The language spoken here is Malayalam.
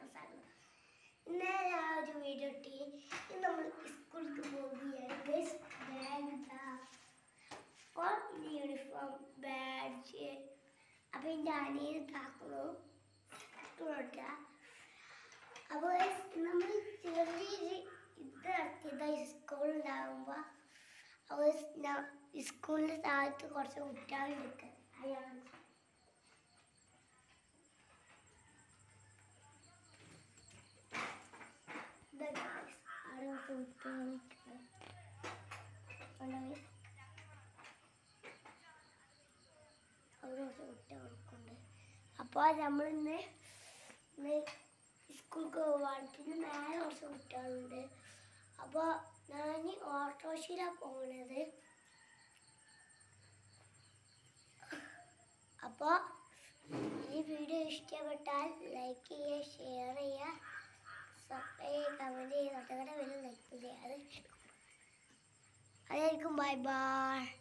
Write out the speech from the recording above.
എല്ലാവർക്കും സ്വാഗതം ഇന്നലെ ആ ഒരു വീഡിയോ ഇട്ടി ഇന്ന് നമ്മൾ സ്കൂളിലേക്ക് പോവുകയാണ് ഗൈസ് ബാഗ് ഇതാ അപ്പോൾ യൂണിഫോം ബാഡ്ജ് അപ്പോൾ എൻ്റെ അനിയൻ താക്കുന്നു സ്കൂളോട്ട് അപ്പോൾ guys, നമ്മൾ ചെറിയൊരു ഇത് നടത്തിയതായി സ്കൂളിലാകുമ്പോൾ അപ്പോൾ സ്കൂളിൻ്റെ താഴത്ത് കുറച്ച് കുട്ടികളുണ്ട് അയാൾ The guys are also pink. അവിടെ കുറച്ച് കുട്ടികൾക്കുണ്ട് അപ്പോൾ നമ്മളിന്ന് ഇന്ന് സ്കൂൾക്ക് പോവാണ് പിന്നെ മേലെ കുറച്ച് കുട്ടികളുണ്ട് അപ്പോൾ ഞാൻ ഓട്ടോറിക്ഷയിലാണ് പോകുന്നത് അപ്പോൾ ഈ വീഡിയോ ഇഷ്ടപ്പെട്ടാൽ ലൈക്ക് ചെയ്യുക ഷെയർ ചെയ്യുക സബ്സ്ക്രൈബ് കമൻറ്റ് ചെയ്യുക തൊട്ടകടെ വരും ലൈക്ക് ചെയ്യുക അത് അതായിരിക്കും ബൈ ബൈ